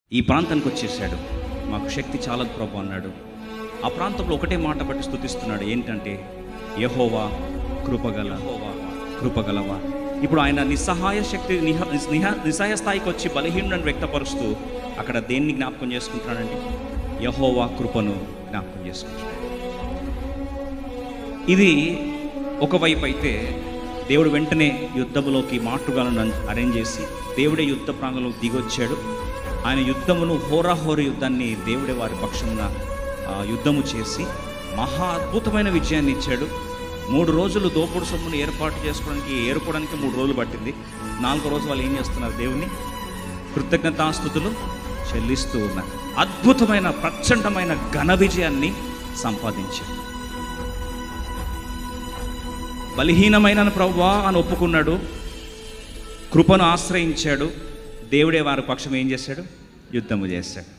ఈ ప్రాంతానికి వచ్చేసాడు మాకు శక్తి చాలదు ప్రభు అన్నాడు ఆ ప్రాంతంలో ఒకటే మాట బట్టి స్థుతిస్తున్నాడు ఏంటంటే యహోవా కృపగల కృపగలవా ఇప్పుడు ఆయన నిస్సహాయ శక్తి నిహ నిహ నిస్సహాయ స్థాయికి వచ్చి బలహీనులను వ్యక్తపరుస్తూ అక్కడ దేన్ని జ్ఞాపకం చేసుకుంటున్నాడంటే యహోవా కృపను జ్ఞాపకం చేసుకుంటున్నాడు ఇది ఒకవైపు అయితే దేవుడు వెంటనే యుద్ధములోకి మాటుగాలను అరేంజ్ చేసి దేవుడే యుద్ధ ప్రాంగంలోకి దిగొచ్చాడు ఆయన యుద్ధమును హోరాహోర యుద్ధాన్ని దేవుడే వారి పక్షమున ఆ, యుద్ధము చేసి మహా అద్భుతమైన విజయాన్ని ఇచ్చాడు మూడు రోజులు దోపుడు సొమ్మును ఏర్పాటు చేసుకోవడానికి ఏరుకోవడానికి మూడు రోజులు పట్టింది నాలుగో రోజు వాళ్ళు ఏం చేస్తున్నారు దేవుని కృతజ్ఞతాస్థుతులు చెల్లిస్తూ ఉన్నారు అద్భుతమైన ప్రచండమైన ఘన విజయాన్ని సంపాదించారు బలహీనమైన ప్రవ్వా అని ఒప్పుకున్నాడు కృపను ఆశ్రయించాడు దేవుడే వారి పక్షం ఏం చేశాడు యుద్ధము చేశాడు